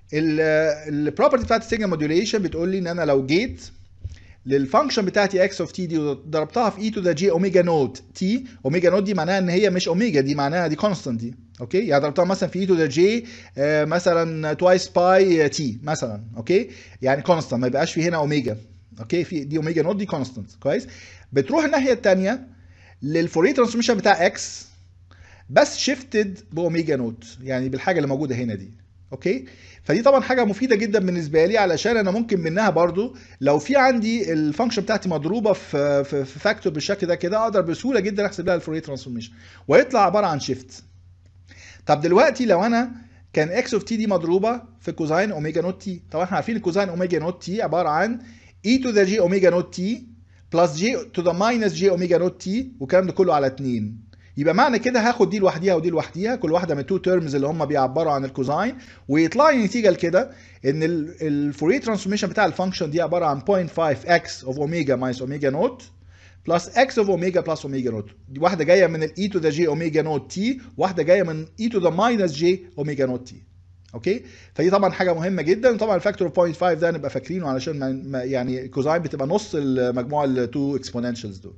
البروبرتي بتاعت السيجنال موديوليشن بتقول لي ان انا لو جيت للفانكشن بتاعتي اكس اوف تي دي وضربتها في اي تو ذا جي اوميجا نوت تي اوميجا نوت دي معناها ان هي مش اوميجا دي معناها دي كونستانت دي اوكي يعني ضربتها مثلا في اي تو ذا جي مثلا توايس باي تي مثلا اوكي يعني كونستانت ما يبقاش في هنا اوميجا اوكي في دي اوميجا نوت دي كونستانت كويس بتروح الناحيه الثانيه للفوري ترانسفورميشن بتاع اكس بس شيفتد باوميجا نوت يعني بالحاجه اللي موجوده هنا دي اوكي فدي طبعا حاجه مفيده جدا بالنسبه لي علشان انا ممكن منها برضو لو في عندي الفانكشن بتاعتي مضروبه في في, في فاكتور بالشكل ده كده اقدر بسهوله جدا احسب لها الفوريه ترانسفورميشن ويطلع عباره عن شيفت طب دلوقتي لو انا كان اكس اوف تي دي مضروبه في كوزاين اوميجا نوت تي طبعا احنا عارفين الكوزاين اوميجا نوت تي عباره عن اي تو ذا جي اوميجا نوت تي بلس جي تو ذا ماينس جي اوميجا نوت تي والكلام ده كله على 2 يبقى معنى كده هاخد دي لوحديها ودي لوحديها كل واحده من التو تيرمز اللي هم بيعبروا عن الكوزاين ويطلع لي نتيجه لكده ان الفوريه ترانسفورميشن بتاع الفانكشن دي عباره عن 0.5 اكس اوف اوميجا ماينس اوميجا نوت بلس اكس اوف اوميجا بلس اوميجا نوت دي واحده جايه من الاي تو ذا جي اوميجا نوت تي واحده جايه من اي تو ذا ماينس جي اوميجا نوت تي اوكي فدي طبعا حاجه مهمه جدا طبعا الفاكتور 0.5 ده نبقى فاكرينه علشان ما يعني الكوزاين بتبقى نص المجموعه التو اكسبوننشالز دول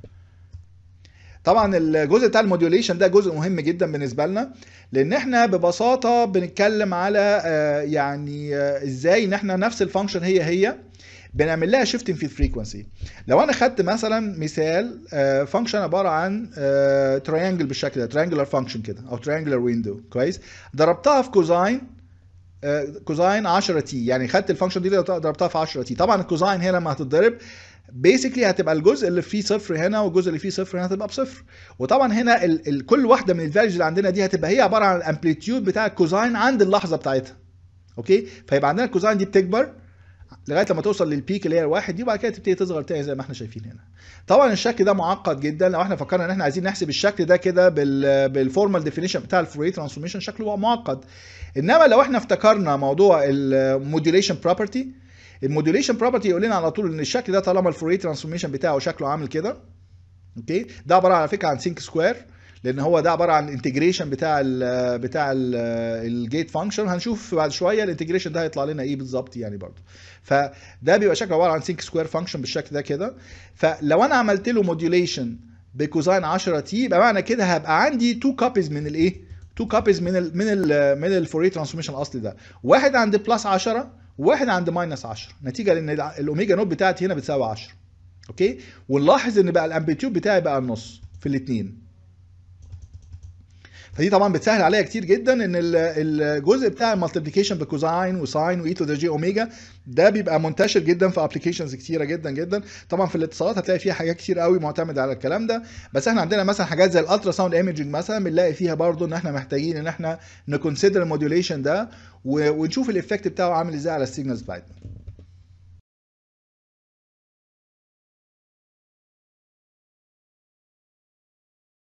طبعا الجزء بتاع الموديوليشن ده جزء مهم جدا بالنسبه لنا لان احنا ببساطه بنتكلم على يعني ازاي ان احنا نفس الفانكشن هي هي بنعمل لها شيفتنج في الفريكونسي لو انا خدت مثلا مثال فانكشن عباره عن تريانجل بالشكل ده تريانجلر فانكشن كده او تريانجلر ويندو كويس ضربتها في كوزاين كوزاين 10 تي يعني خدت الفانكشن دي ضربتها في 10 تي طبعا الكوزاين هنا لما هتتضرب بيسكلي هتبقى الجزء اللي فيه صفر هنا والجزء اللي فيه صفر هنا هتبقى بصفر وطبعا هنا ال ال كل واحده من الفاليوز اللي عندنا دي هتبقى هي عباره عن الامبليتيود بتاع الكوزاين عند اللحظه بتاعتها اوكي فيبقى عندنا الكوزاين دي بتكبر لغايه لما توصل للبيك اللي هي الواحد دي وبعد كده تبتدي تصغر تاني زي ما احنا شايفين هنا طبعا الشكل ده معقد جدا لو احنا فكرنا ان احنا عايزين نحسب الشكل ده كده بال بالفورمال ديفينيشن بتاع الفوريه ترانسفورميشن شكله معقد انما لو احنا افتكرنا موضوع الموديوليشن بروبرتي الموديوليشن بروبرتي يقول لنا على طول ان الشكل ده طالما الفوريه ترانسفورميشن بتاعه شكله عامل كده اوكي ده عباره على فكره عن سينك سكوير لان هو ده عباره عن انتجريشن بتاع ال بتاع الجيت فانكشن هنشوف بعد شويه الانتجريشن ده هيطلع لنا ايه بالظبط يعني برضه فده بيبقى شكله عباره عن سينك سكوير فانكشن بالشكل ده كده فلو انا عملت له موديوليشن بكوزاين 10 تي يبقى معنى كده هبقى عندي تو كوبيز من الايه تو كوبيز من ال من ال من الفوريه ترانسفورميشن الاصلي ده واحد عند بلس 10 وواحد عند ماينس 10 نتيجه لان الاوميجا نوت بتاعتي هنا بتساوي 10 اوكي ونلاحظ ان بقى الامبليتيود بتاعي بقى النص في الاثنين فدي طبعا بتسهل عليا كتير جدا ان الجزء بتاع المالتيبليكيشن بكوزاين وساين واي تو ذا جي اوميجا ده بيبقى منتشر جدا في ابلكيشنز كتيره جدا جدا طبعا في الاتصالات هتلاقي فيها حاجات كتير قوي معتمده على الكلام ده بس احنا عندنا مثلا حاجات زي الالترا ساوند ايمجنج مثلا بنلاقي فيها برضو ان احنا محتاجين ان احنا نكونسيدر الموديوليشن ده ونشوف الايفكت بتاعه عامل ازاي على السيجنالز بتاعتنا